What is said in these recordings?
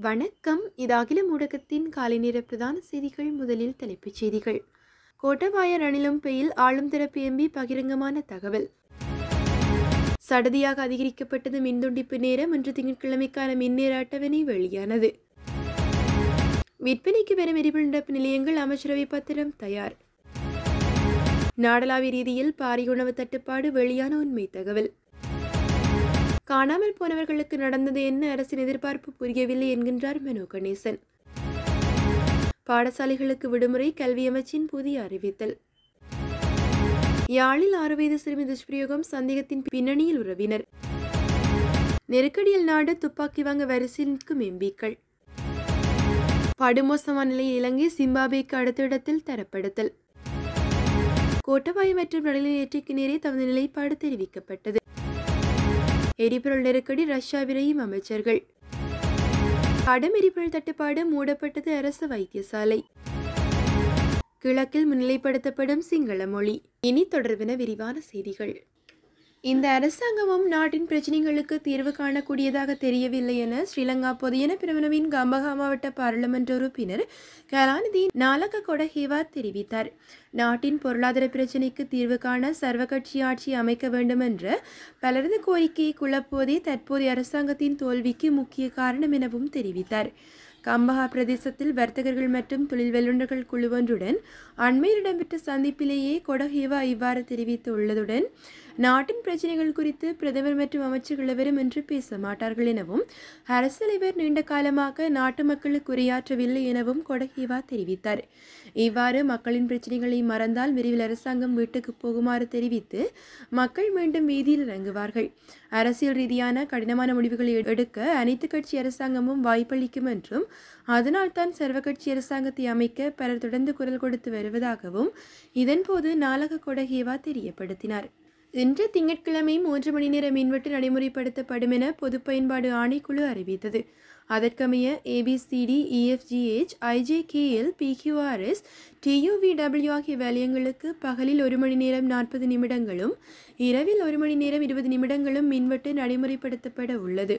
வணக்கம் இது அகில ஊடகத்தின் காலை நேர பிரதான செய்திகள் முதலில் தலைப்புச் செய்திகள் கோட்டபாய ரணிலும் பெயில் ஆளும் தரப்பு எம்பி பகிரங்கமான தகவல் சடதியாக அதிகரிக்கப்பட்டது மின்துண்டிப்பு நேரம் இன்று திங்கட்கிழமைக்கான மின்னேற அட்டவணை வெளியானது விற்பனைக்கு வரும் எரிபொருள் நிரப்பு நிலையங்கள் அமைச்சரவை பத்திரம் தயார் நாடளாவிய ரீதியில் பாரிய உணவு தட்டுப்பாடு வெளியான உண்மை தகவல் காணாமல் போனவர்களுக்கு நடந்தது என்ன அரசின் எதிர்பார்ப்பு புரியவில்லை என்கின்றார் மனோ கணேசன் பாடசாலைகளுக்கு விடுமுறை கல்வி அமைச்சின் புதிய அறிவித்தல் யாழில் ஆறு வயது சிறுமி துஷ்பிரயோகம் சந்தேகத்தின் பின்னணியில் உறவினர் நெருக்கடியில் நாடு துப்பாக்கி வாங்க வரிசையில் நிற்கும் எம்பிக்கள் படுமோசமான நிலையில் இலங்கை சிம்பாபேக்கு அடுத்த இடத்தில் தரப்படுத்தல் கோட்டபாய மற்றும் நடுநிலை ஏற்றிக்கு நேரே தமது நிலைப்பாடு தெரிவிக்கப்பட்டது எரிபொருள் நெருக்கடி ரஷ்யா விரையும் அமைச்சர்கள் கடும் எரிபொருள் தட்டுப்பாடு மூடப்பட்டது அரசு வைத்தியசாலை கிழக்கில் முன்னிலைப்படுத்தப்படும் சிங்கள மொழி இனி தொடர்பென விரிவான செய்திகள் இந்த அரசாங்கமும் நாட்டின் பிரச்சினைகளுக்கு தீர்வு காணக்கூடியதாக தெரியவில்லை என ஸ்ரீலங்கா பொதியன பிரமணவின் கம்பகா மாவட்ட பாராளுமன்ற உறுப்பினர் கலாநிதி நாலக கொடஹேவா தெரிவித்தார் நாட்டின் பொருளாதார பிரச்சினைக்கு தீர்வு காண சர்வகட்சி ஆட்சி அமைக்க வேண்டும் என்ற பலரது கோரிக்கையை குழப்புவதே தற்போதைய அரசாங்கத்தின் தோல்விக்கு முக்கிய காரணம் எனவும் தெரிவித்தார் கம்பஹா பிரதேசத்தில் வர்த்தகர்கள் மற்றும் தொழில் வல்லுநர்கள் குழுவொன்றுடன் அண்மையில் இடம்பெற்ற சந்திப்பிலேயே கொடஹேவா இவ்வாறு தெரிவித்துள்ளதுடன் நாட்டின் பிரச்சினைகள் குறித்து பிரதமர் மற்றும் அமைச்சர்கள் எவரும் என்று பேச மாட்டார்கள் எனவும் அரசு தலைவர் நீண்ட காலமாக நாட்டு மக்களுக்கு உரையாற்றவில்லை எனவும் கொடஹேவா தெரிவித்தார் இவ்வாறு மக்களின் பிரச்சினைகளை மறந்தால் விரைவில் அரசாங்கம் வீட்டுக்கு போகுமாறு தெரிவித்து மக்கள் மீண்டும் வீதியில் இறங்குவார்கள் அரசியல் ரீதியான கடினமான முடிவுகளை எடுக்க அனைத்து கட்சி அரசாங்கமும் வாய்ப்பளிக்கும் என்றும் அதனால்தான் சர்வகட்சி அரசாங்கத்தை அமைக்க பலர் தொடர்ந்து குரல் கொடுத்து வருவதாகவும் இதன்போது நாளக கொடகேவா தெரியப்படுத்தினார் இன்று திங்கட்கிழமை மூன்று மணி நேர மின்வெட்டு நடைமுறைப்படுத்தப்படும் என பொது பயன்பாடு ஆணைக்குழு அறிவித்தது அதற்கமைய A B C D E F G H I J K L P Q R S T U V W ஆகிய வலயங்களுக்கு பகலில் ஒரு மணி நேரம் நாற்பது நிமிடங்களும் இரவில் ஒரு மணி நேரம் இருபது நிமிடங்களும் மின்வெட்டு நடைமுறைப்படுத்தப்பட உள்ளது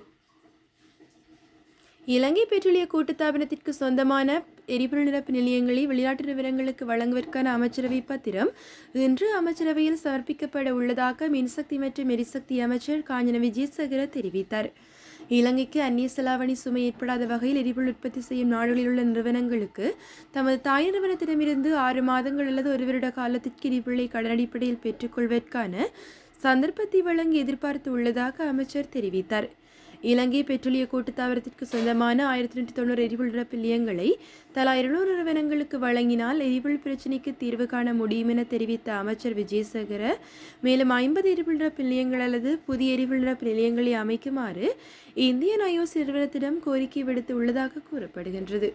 இலங்கை பெட்ரோலிய கூட்டுத்தாபனத்திற்கு சொந்தமான எரிபொருள் நிரப்பு நிலையங்களை வெளிநாட்டு நிறுவனங்களுக்கு வழங்குவதற்கான அமைச்சரவை பத்திரம் இன்று அமைச்சரவையில் சமர்ப்பிக்கப்பட உள்ளதாக மின்சக்தி மற்றும் எரிசக்தி அமைச்சர் காஞ்சன விஜயசேகர தெரிவித்தார் இலங்கைக்கு அந்நிய செலாவணி சுமை ஏற்படாத வகையில் எரிபொருள் உற்பத்தி செய்யும் நாடுகளில் உள்ள நிறுவனங்களுக்கு தமது தாய் நிறுவனத்திடமிருந்து ஆறு மாதங்கள் அல்லது ஒரு வருட காலத்திற்கு எரிபொருளை கடன் அடிப்படையில் பெற்றுக்கொள்வதற்கான சந்தர்ப்பத்தை வழங்கி எதிர்பார்த்து உள்ளதாக அமைச்சர் தெரிவித்தார் இலங்கை பெட்ரோலிய கூட்டுத்தாபனத்திற்கு சொந்தமான ஆயிரத்தி நூற்றி தொண்ணூறு எரிபொருள் நிரப்பு நிலையங்களை தலா இருநூறு நிறுவனங்களுக்கு வழங்கினால் எரிபொருள் பிரச்சினைக்கு தீர்வு காண முடியும் என தெரிவித்த அமைச்சர் விஜயசேகர மேலும் ஐம்பது எரிபொருள் நிரப்பு நிலையங்கள் அல்லது புதிய எரிபொருள் நிரப்பு நிலையங்களை அமைக்குமாறு இந்தியன் ஐஓசி நிறுவனத்திடம் கோரிக்கை விடுத்து உள்ளதாக கூறப்படுகின்றது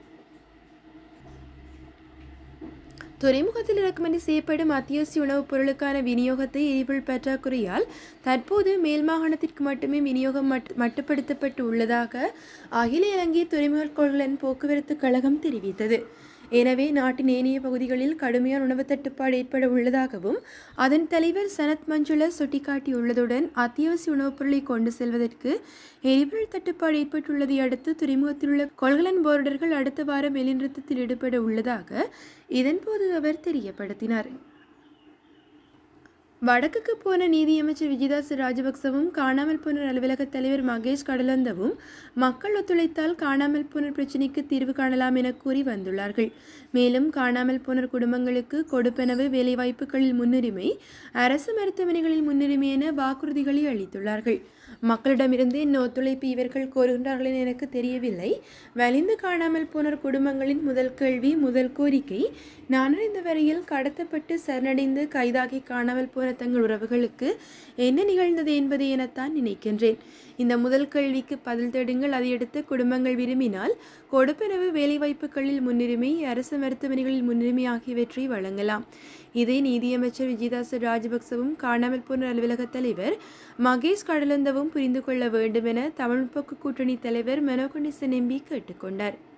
துறைமுகத்தில் இறக்குமதி செய்யப்படும் அத்தியாவசிய உணவுப் பொருளுக்கான விநியோகத்தை எரிபொருள் பற்றாக்குறையால் தற்போது மேல் மாகாணத்திற்கு மட்டுமே விநியோகம் மட்டுப்படுத்தப்பட்டு உள்ளதாக அகில இலங்கை துறைமுக கொள்கலன் போக்குவரத்து கழகம் தெரிவித்தது எனவே நாட்டின் ஏனைய பகுதிகளில் கடுமையான உணவு தட்டுப்பாடு ஏற்பட உள்ளதாகவும் அதன் தலைவர் சனத் மஞ்சுள சுட்டிக்காட்டியுள்ளதுடன் அத்தியாவசிய உணவுப் பொருளை கொண்டு செல்வதற்கு எரிபொருள் தட்டுப்பாடு ஏற்பட்டுள்ளதை அடுத்து துறைமுகத்தில் உள்ள கொள்கலன் போர்டர்கள் அடுத்த வாரம் வேலைநிறுத்தத்தில் ஈடுபட உள்ளதாக இதன்போது அவர் தெரியப்படுத்தினார் வடக்குக்கு போன நீதியமைச்சர் விஜயதாஸ் ராஜபக்சவும் காணாமல் போன அலுவலக தலைவர் மகேஷ் கடலந்தவும் மக்கள் ஒத்துழைத்தால் காணாமல் போன பிரச்சினைக்கு தீர்வு காணலாம் என கூறி வந்துள்ளார்கள் மேலும் காணாமல் போன குடும்பங்களுக்கு கொடுப்பனவு வேலைவாய்ப்புகளில் முன்னுரிமை அரசு மருத்துவமனைகளில் முன்னுரிமை என வாக்குறுதிகளை அளித்துள்ளார்கள் மக்களிடமிருந்து என்ன ஒத்துழைப்பு இவர்கள் கோருகின்றார்கள் என எனக்கு தெரியவில்லை வலிந்து காணாமல் போனோர் குடும்பங்களின் முதல் கேள்வி முதல் கோரிக்கை நான் அறிந்த வரையில் கடத்தப்பட்டு சரணடைந்து கைதாகி காணாமல் போன தங்கள் உறவுகளுக்கு என்ன நிகழ்ந்தது என்பதை எனத்தான் நினைக்கின்றேன் இந்த முதல் கேள்விக்கு பதில் தேடுங்கள் அதையடுத்து குடும்பங்கள் விரும்பினால் கொடுப்பனவு வேலைவாய்ப்புகளில் முன்னுரிமை அரசு மருத்துவமனைகளில் முன்னுரிமை ஆகியவற்றை வழங்கலாம் இதை நீதியமைச்சர் விஜயதாச ராஜபக்சவும் காணாமல் போன அலுவலக தலைவர் மகேஷ் கடலந்தவும் புரிந்து கொள்ள வேண்டும் என தமிழ் முற்போக்கு கூட்டணி தலைவர் மனோகணிசன் எம்பி கேட்டுக்கொண்டார்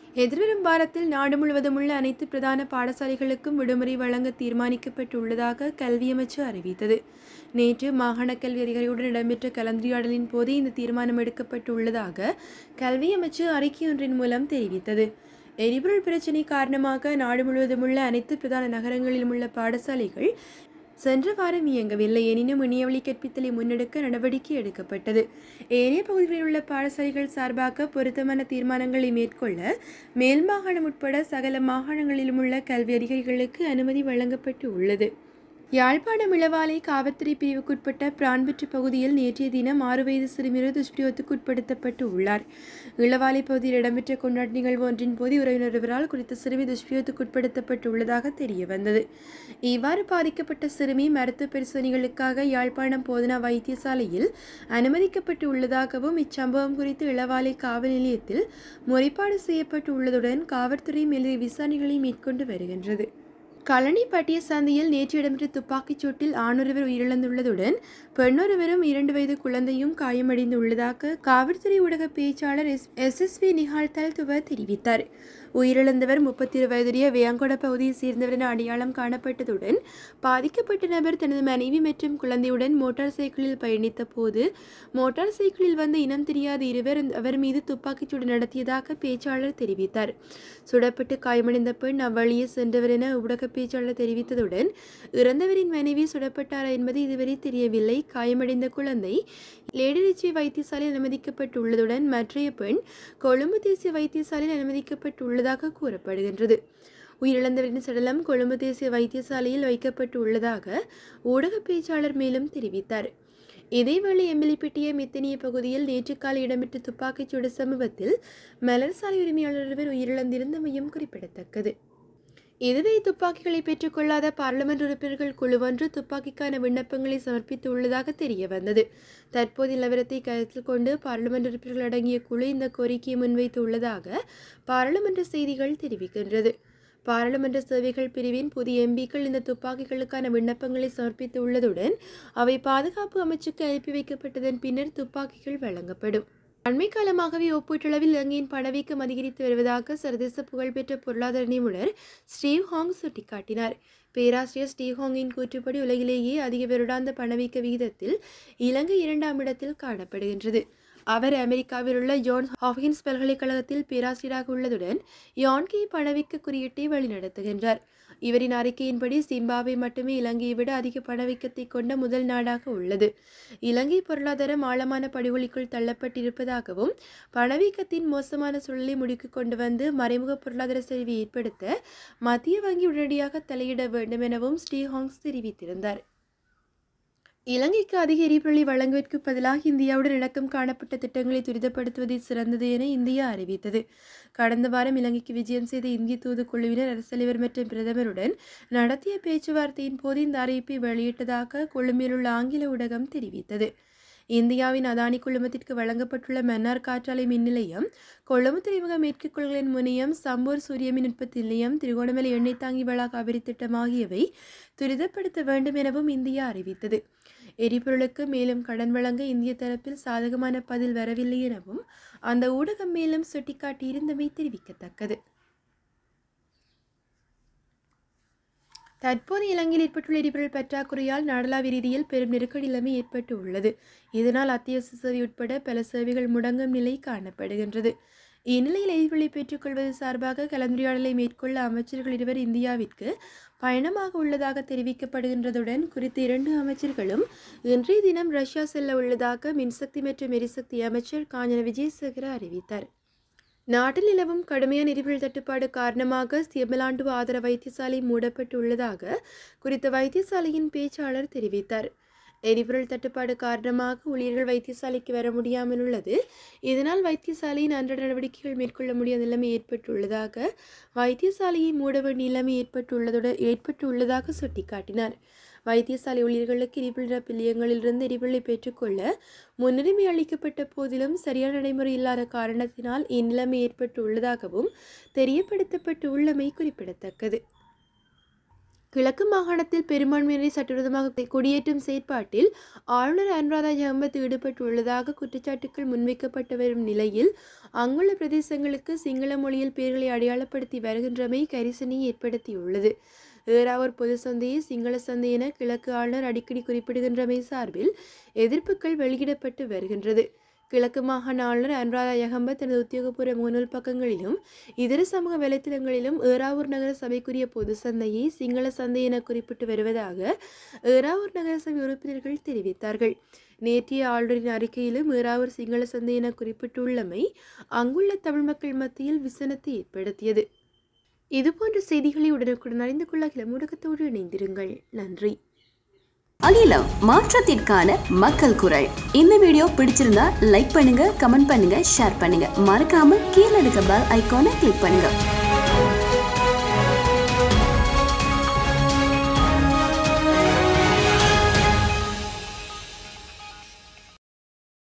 எதிர்வரும் வாரத்தில் நாடு முழுவதும் உள்ள அனைத்து பிரதான பாடசாலைகளுக்கும் விடுமுறை வழங்க தீர்மானிக்கப்பட்டுள்ளதாக கல்வி அமைச்சு அறிவித்தது நேற்று மாகாண கல்வி அதிகாரியுடன் இடம்பெற்ற கலந்துரையாடலின் போது இந்த தீர்மானம் எடுக்கப்பட்டுள்ளதாக கல்வி அமைச்சு அறிக்கை ஒன்றின் மூலம் தெரிவித்தது எரிபொருள் பிரச்சினை காரணமாக நாடு முழுவதும் உள்ள அனைத்து பிரதான நகரங்களிலும் உள்ள பாடசாலைகள் சென்ற வாரம் இயங்கவில்லை எனினும் இணையவழி கற்பித்தலை முன்னெடுக்க நடவடிக்கை எடுக்கப்பட்டது ஏனைய பகுதிகளில் உள்ள பாடசாலைகள் சார்பாக பொருத்தமான தீர்மானங்களை மேற்கொள்ள மேல் மாகாணம் உட்பட சகல மாகாணங்களிலும் உள்ள கல்வி அதிகாரிகளுக்கு அனுமதி வழங்கப்பட்டு உள்ளது யாழ்ப்பாணம் இளவாலை காவல்துறை பிரிவுக்குட்பட்ட பிரான்பற்று பகுதியில் நேற்றைய தினம் ஆறு வயது சிறுமியர் துஷ்பிரயோகத்துக்கு உட்படுத்தப்பட்டு உள்ளார் இளவாலை பகுதியில் இடம்பெற்ற கொண்டாட்ட நிகழ்வு ஒன்றின் போது உறவினர் ஒருவரால் குறித்த சிறுமி துஷ்பிரயோகத்துக்கு உட்படுத்தப்பட்டு உள்ளதாக தெரிய வந்தது இவ்வாறு பாதிக்கப்பட்ட சிறுமி மருத்துவ பரிசோதனைகளுக்காக யாழ்ப்பாணம் போதனா வைத்தியசாலையில் அனுமதிக்கப்பட்டு உள்ளதாகவும் இச்சம்பவம் குறித்து இளவாலை காவல் நிலையத்தில் முறைப்பாடு செய்யப்பட்டு உள்ளதுடன் காவல்துறை மேலே விசாரணைகளை மேற்கொண்டு வருகின்றது களனிப்பட்டிய சந்தையில் நேற்று இடம்பெற்ற துப்பாக்கிச் சூட்டில் ஆணொருவர் உயிரிழந்துள்ளதுடன் பெண்ணொருவரும் இரண்டு வயது குழந்தையும் காயமடைந்துள்ளதாக காவல்துறை ஊடக பேச்சாளர் எஸ் எஸ்எஸ்வி நிஹால் தல்துவ தெரிவித்தார் உயிரிழந்தவர் முப்பத்தி இரு வயதுடைய வேங்கொட பகுதியை சேர்ந்தவர் என அடையாளம் காணப்பட்டதுடன் பாதிக்கப்பட்ட நபர் தனது மனைவி மற்றும் குழந்தையுடன் மோட்டார் சைக்கிளில் பயணித்த போது மோட்டார் சைக்கிளில் வந்த இனம் தெரியாத இருவர் அவர் மீது துப்பாக்கிச்சூடு நடத்தியதாக பேச்சாளர் தெரிவித்தார் சுடப்பட்டு காயமடைந்த பெண் அவ்வழியே சென்றவர் என ஊடக பேச்சாளர் தெரிவித்ததுடன் இறந்தவரின் மனைவி சுடப்பட்டாரா என்பது இதுவரை தெரியவில்லை காயமடைந்த குழந்தை லேடிரிச்சி வைத்தியசாலையில் அனுமதிக்கப்பட்டுள்ளதுடன் மற்றைய பெண் கொழும்பு தேசிய வைத்தியசாலையில் அனுமதிக்கப்பட்டுள்ளதாக கூறப்படுகின்றது உயிரிழந்தவரின் சடலம் கொழும்பு தேசிய வைத்தியசாலையில் வைக்கப்பட்டு உள்ளதாக ஊடக பேச்சாளர் மேலும் தெரிவித்தார் இதேவேளை எம்எல்ஏபிட்டிய மித்தனிய பகுதியில் நேற்று காலை இடம்பெற்ற துப்பாக்கிச்சூடு சம்பவத்தில் மலர் சாலை உரிமையாளர் ஒருவர் உயிரிழந்திருந்தமையும் குறிப்பிடத்தக்கது இதுவே துப்பாக்கிகளை பெற்றுக்கொள்ளாத பாராளுமன்ற உறுப்பினர்கள் குழுவொன்று துப்பாக்கிக்கான விண்ணப்பங்களை சமர்ப்பித்துள்ளதாக தெரிய வந்தது தற்போது நிலவரத்தை கருத்தில் கொண்டு பாராளுமன்ற உறுப்பினர்கள் அடங்கிய குழு இந்த கோரிக்கையை முன்வைத்து உள்ளதாக பாராளுமன்ற செய்திகள் தெரிவிக்கின்றது பாராளுமன்ற சேவைகள் பிரிவின் புதிய எம்பிக்கள் இந்த துப்பாக்கிகளுக்கான விண்ணப்பங்களை சமர்ப்பித்து உள்ளதுடன் அவை பாதுகாப்பு அமைச்சுக்கு அனுப்பி வைக்கப்பட்டதன் பின்னர் துப்பாக்கிகள் வழங்கப்படும் அண்மை காலமாகவே ஒப்பீட்டளவில் இலங்கையின் பணவீக்கம் அதிகரித்து வருவதாக சர்வதேச புகழ்பெற்ற பொருளாதார நிபுணர் ஸ்டீவ் ஹாங் சுட்டிக்காட்டினார் பேராசிரியர் ஸ்டீவ் ஹாங்கின் கூற்றுப்படி உலகிலேயே அதிக வருடாந்த பணவீக்க விகிதத்தில் இலங்கை இரண்டாம் இடத்தில் காணப்படுகின்றது அவர் அமெரிக்காவில் உள்ள ஜோன் ஹாப்கின்ஸ் பல்கலைக்கழகத்தில் பேராசிரியராக உள்ளதுடன் யான்கி பணவீக்க குறியீட்டை வழிநடத்துகின்றார் இவரின் அறிக்கையின்படி சிம்பாப்வே மட்டுமே இலங்கையை விட அதிக பணவீக்கத்தை கொண்ட முதல் நாடாக உள்ளது இலங்கை பொருளாதாரம் ஆழமான படுகொலிக்குள் தள்ளப்பட்டிருப்பதாகவும் பணவீக்கத்தின் மோசமான சூழலை முடிக்கு கொண்டு வந்து மறைமுக பொருளாதார சரிவை ஏற்படுத்த மத்திய வங்கி உடனடியாக தலையிட வேண்டும் எனவும் ஸ்ரீஹாங்ஸ் தெரிவித்திருந்தார் இலங்கைக்கு அதிக எரிபொருளை வழங்குவதற்கு பதிலாக இந்தியாவுடன் இணக்கம் காணப்பட்ட திட்டங்களை துரிதப்படுத்துவதே சிறந்தது என இந்தியா அறிவித்தது கடந்த வாரம் இலங்கைக்கு விஜயம் செய்த இந்திய தூதுக்குழுவினர் அரசலைவர் மற்றும் பிரதமருடன் நடத்திய பேச்சுவார்த்தையின் போது இந்த அறிவிப்பை வெளியிட்டதாக கொழும்பில் உள்ள ஆங்கில ஊடகம் தெரிவித்தது இந்தியாவின் அதானி குழுமத்திற்கு வழங்கப்பட்டுள்ள மன்னார் காற்றாலை மின் நிலையம் கொழும்பு துறைமுக மேற்கு கொள்கலின் முனையம் சம்பூர் சூரிய மின் உற்பத்தி நிலையம் திருகோணமலை எண்ணெய் தாங்கி வளா காவிரி திட்டம் ஆகியவை துரிதப்படுத்த வேண்டும் எனவும் இந்தியா அறிவித்தது எரிபொருளுக்கு மேலும் கடன் வழங்க இந்திய தரப்பில் சாதகமான பதில் வரவில்லை எனவும் அந்த ஊடகம் மேலும் சுட்டிக்காட்டியிருந்தமை தெரிவிக்கத்தக்கது தற்போது இலங்கையில் ஏற்பட்டுள்ள எரிபொருள் பற்றாக்குறையால் நாடளாவிய ரீதியில் பெரும் நெருக்கடி நிலைமை ஏற்பட்டு உள்ளது இதனால் அத்தியாவசிய சேவை உட்பட பல சேவைகள் முடங்கும் நிலை காணப்படுகின்றது இந்நிலையில் எரிபொருளை பெற்றுக்கொள்வது சார்பாக கலந்துரையாடலை மேற்கொள்ள அமைச்சர்கள் இருவர் இந்தியாவிற்கு பயணமாக உள்ளதாக தெரிவிக்கப்படுகின்றதுடன் குறித்த இரண்டு அமைச்சர்களும் இன்றைய தினம் ரஷ்யா செல்ல உள்ளதாக மின்சக்தி மற்றும் எரிசக்தி அமைச்சர் காஞ்சன விஜயசேகர அறிவித்தார் நாட்டில் நிலவும் கடுமையான எரிபொருள் தட்டுப்பாடு காரணமாக சியமலாண்டு ஆதர வைத்தியசாலை மூடப்பட்டு உள்ளதாக குறித்த வைத்தியசாலையின் பேச்சாளர் தெரிவித்தார் எரிபொருள் தட்டுப்பாடு காரணமாக ஊழியர்கள் வைத்தியசாலைக்கு வர முடியாமல் உள்ளது இதனால் வைத்தியசாலையின் அன்றாட நடவடிக்கைகள் மேற்கொள்ள முடியாத நிலைமை ஏற்பட்டுள்ளதாக வைத்தியசாலையை மூட வேண்டிய நிலைமை ஏற்பட்டுள்ளதுடன் ஏற்பட்டுள்ளதாக சுட்டிக்காட்டினார் வைத்தியசாலை ஊழியர்களுக்கு எரிபொருள் பில்லியங்களிலிருந்து எரிபொருளை பெற்றுக்கொள்ள முன்னுரிமை அளிக்கப்பட்ட போதிலும் சரியான நடைமுறை இல்லாத காரணத்தினால் இந்நிலைமை ஏற்பட்டு உள்ளதாகவும் தெரியப்படுத்தப்பட்டு உள்ளமை குறிப்பிடத்தக்கது கிழக்கு மாகாணத்தில் பெரும்பான்மையினரை சட்டவிரோதமாக குடியேற்றும் செயற்பாட்டில் ஆளுநர் அனுராதா ஜெகம்பத் ஈடுபட்டுள்ளதாக குற்றச்சாட்டுகள் முன்வைக்கப்பட்டு வரும் நிலையில் அங்குள்ள பிரதேசங்களுக்கு சிங்கள மொழியில் பெயர்களை அடையாளப்படுத்தி வருகின்றமை கரிசனையை ஏற்படுத்தியுள்ளது ஏறாவூர் பொது சந்தையை சிங்கள சந்தை என கிழக்கு ஆளுநர் அடிக்கடி குறிப்பிடுகின்றமை சார்பில் எதிர்ப்புகள் வெளியிடப்பட்டு வருகின்றது கிழக்கு மாகாண ஆளுநர் அனுராதா யகம்பத் தனது உத்தியோகபூர்வ முகநூல் பக்கங்களிலும் இதர சமூக வலைத்தளங்களிலும் ஏறாவூர் நகர சபைக்குரிய பொது சந்தையை சிங்கள சந்தை என குறிப்பிட்டு வருவதாக ஏறாவூர் நகர சபை உறுப்பினர்கள் தெரிவித்தார்கள் நேற்றைய ஆளுநரின் அறிக்கையிலும் ஏறாவூர் சிங்கள சந்தை என குறிப்பிட்டுள்ளமை அங்குள்ள தமிழ் மக்கள் மத்தியில் விசனத்தை ஏற்படுத்தியது இதுபோன்ற செய்திகளை உடனுக்குடன் அறிந்து கொள்ள கிளமுடக்கத்தோடு இணைந்திருங்கள் நன்றி அகிலம் மாற்றத்திற்கான மக்கள் குரல் இந்த வீடியோ பிடிச்சிருந்தா லைக் பண்ணுங்க கமெண்ட் பண்ணுங்க ஷேர் பண்ணுங்க மறக்காம கீழே இருக்க பெல் ஐகானை கிளிக் பண்ணுங்க